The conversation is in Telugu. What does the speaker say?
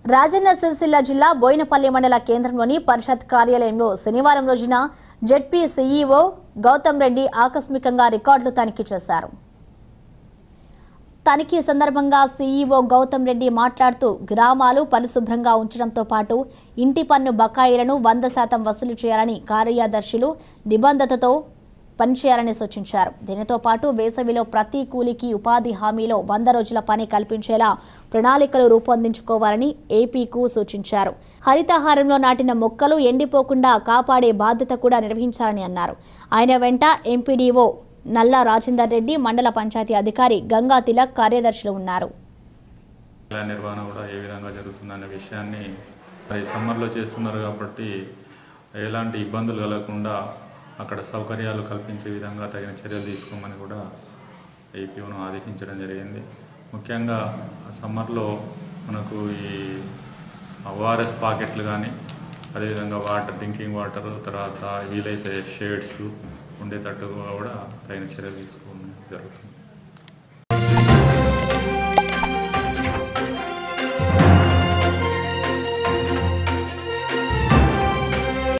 రాజన్న సిరిసిల్ల జిల్లా బోయినపల్లి మండల కేంద్రంలోని పరిషత్ కార్యాలయంలో శనివారం రోజున జెడ్పీ సీఈఓ గౌతమ్ రెడ్డి ఆకస్మికంగా రికార్డులు తనిఖీ చేశారు తనిఖీ సందర్భంగా సీఈఓ గౌతమ్ రెడ్డి మాట్లాడుతూ గ్రామాలు పరిశుభ్రంగా ఉంచడంతో పాటు ఇంటి పన్ను బకాయిలను వంద శాతం వసూలు చేయాలని కార్యదర్శులు నిబంధతతో పనిచేయాలని సూచించారు దీనితో పాటు వేసవిలో ప్రతి కూలికి ఉపాధి హామీలో వంద రోజుల పని కల్పించేలా ప్రణాళికలు రూపొందించుకోవాలని ఏపీకు సూచించారు హరితహారంలో నాటిన మొక్కలు ఎండిపోకుండా కాపాడే బాధ్యత కూడా నిర్వహించాలని అన్నారు ఆయన వెంట ఎంపీడీఓ నల్లా రాజేందర్ రెడ్డి మండల పంచాయతీ అధికారి గంగా తిలక్ కార్యదర్శులు ఉన్నారు ఇలా నిర్వహణ కూడా ఏ విధంగా జరుగుతుందనే విషయాన్ని మరి సమ్మర్లో చేస్తున్నారు కాబట్టి ఎలాంటి ఇబ్బందులు కలగకుండా అక్కడ సౌకర్యాలు కల్పించే విధంగా తగిన చర్యలు తీసుకోమని కూడా ఏపీను ఆదేశించడం జరిగింది ముఖ్యంగా సమ్మర్లో మనకు ఈ ఓఆర్ఎస్ పాకెట్లు కానీ అదేవిధంగా వాటర్ డ్రింకింగ్ వాటర్ తర్వాత వీలైతే షేడ్స్ ఉండేటట్టుగా కూడా తగిన చర్యలు తీసుకోవడం జరుగుతుంది